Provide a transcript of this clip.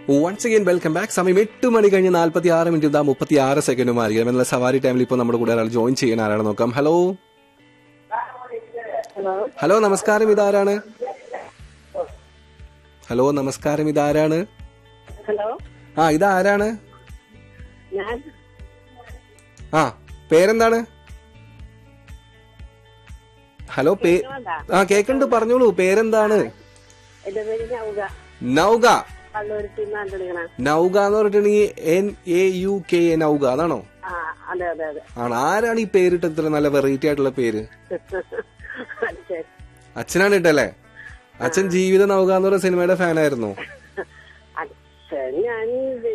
Once again welcome back സമയം എട്ട് മണി കഴിഞ്ഞ് നാൽപ്പത്തി ആറ് മിനിറ്റ് ഇതാ മുപ്പത്തി ആറ് സെക്കൻഡും ആയിരിക്കും എന്നുള്ള സവാരി ടൈമിൽ ഇപ്പോൾ നമ്മുടെ കൂടെ ഒരാൾ ജോയിൻ ചെയ്യാൻ ആരാണ് നോക്കാം ഹലോ ഹലോ ഹലോ നമസ്കാരം ഇതാരാണ് ഹലോ നമസ്കാരം ഇതാരാണ് ഹലോ ആ ഇതാരാണ് ഞാൻ ആ പേരെന്താണ് ഹലോ പേ കേൾക്കുന്നുണ്ടാ? ആ കേക്കുണ്ട് പറഞ്ഞോളൂ പേരെന്താണ് എന്റെ പേര് നൗക നൗക കള്ളൂരത്തിൽ നിന്നാണ് വിളിക്കണേ നൗക എന്ന് പറഞ്ഞിട്ടുണ്ടെങ്കിൽ N A U K A Nauka അതാണോ ആ അതെ അതെ അതെ ആണ് ആരാണ് ഈ പേരിട്ട് ഇത്ര നല്ല വെറൈറ്റി ആയിട്ടുള്ള പേര് അച്ഛൻ അച്ഛനാണ് ഇട്ടല്ലേ അച്ഛൻ ജീവിത നൗക എന്ന് പറയുന്ന സിനിമയുടെ ഫാനായിരുന്നു അച്ഛൻ ഞാൻ